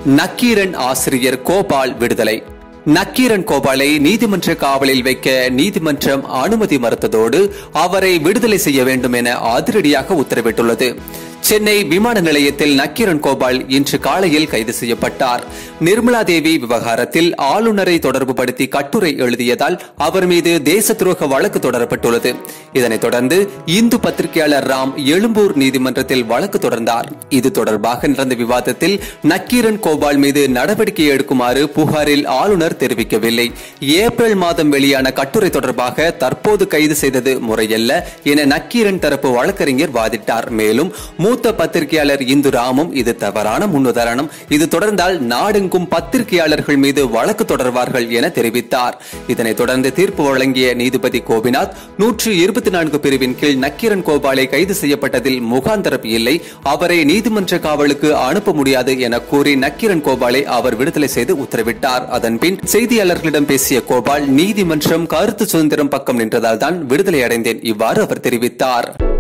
நக்கீரன் ஆசிரியர் கோபால் விடுதலை நக்கீரன் கோபாலை நீதிமன்ற காவலில் வைக்க நீதிமன்றம் அனுமதி மறுத்ததோடு அவரை விடுதலை செய்ய வேண்டும் என அதிரடியாக உத்தரவிட்டுள்ளது சென்னை விமான நிலையத்தில் நக்கீரன் கோபால் இன்று காலையில் கைது செய்யப்பட்டார் நிர்மலா தேவி விவகாரத்தில் ஆளுநரை தொடர்புபடுத்தி கட்டுரை எழுதியதால் அவர் மீது தேச துரோக வழக்கு தொடரப்பட்டுள்ளது இதனைத் தொடர்ந்து இந்து பத்திரிகையாளர் ராம் எழும்பூர் நீதிமன்றத்தில் வழக்கு தொடர்ந்தார் இது தொடர்பாக நடந்த விவாதத்தில் நக்கீரன் கோபால் மீது நடவடிக்கை எடுக்குமாறு புகாரில் ஆளுநர் தெரிவிக்கவில்லை ஏப்ரல் மாதம் வெளியான கட்டுரை தொடர்பாக தற்போது கைது செய்தது முறையல்ல என நக்கீரன் தரப்பு வழக்கறிஞர் வாதிட்டார் மேலும் மூத்த பத்திரிகையாளர் இந்து ராமும் இது தவறான முன்னுதாரணம் இது தொடர்ந்தால் நாடெங்கும் பத்திரிகையாளர்கள் மீது வழக்கு தொடர்வார்கள் என தெரிவித்தார் இதனைத் தொடர்ந்து தீர்ப்பு வழங்கிய நீதிபதி கோபிநாத் நூற்று இருபத்தி நான்கு பிரிவின் கீழ் நக்கீரன் கோபாலை கைது செய்யப்பட்டதில் முகாந்தரப்பு இல்லை அவரை நீதிமன்ற காவலுக்கு அனுப்ப முடியாது என கூறி நக்கீரன் கோபாலை அவர் விடுதலை செய்து உத்தரவிட்டார் அதன்பின் செய்தியாளர்களிடம் பேசிய கோபால் நீதிமன்றம் கருத்து சுதந்திரம் பக்கம் நின்றதால் தான் விடுதலை அடைந்தேன் இவ்வாறு அவர் தெரிவித்தார்